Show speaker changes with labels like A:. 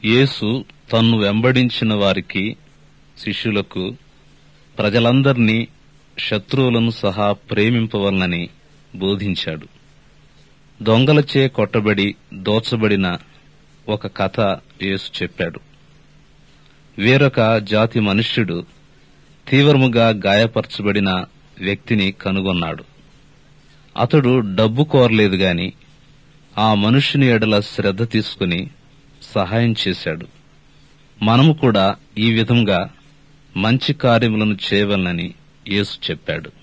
A: యేసు తన్ను వెంబడించిన వారికి శిష్యులకు ప్రజలందర్నీ శత్రువులను సహా ప్రేమింపవలనని బోధించాడు దొంగలచే కొట్టబడి దోచబడిన ఒక కథ యేసు చెప్పాడు వేరొక జాతి మనుష్యుడు తీవ్రముగా గాయపరచబడిన వ్యక్తిని కనుగొన్నాడు అతడు డబ్బు కోరలేదు గాని ఆ మనుష్యుని ఎడల శ్రద్ధ తీసుకుని సహాయం చేశాడు మనము కూడా ఈ విధంగా మంచి కార్యములను చేయవలనని యేసు చెప్పాడు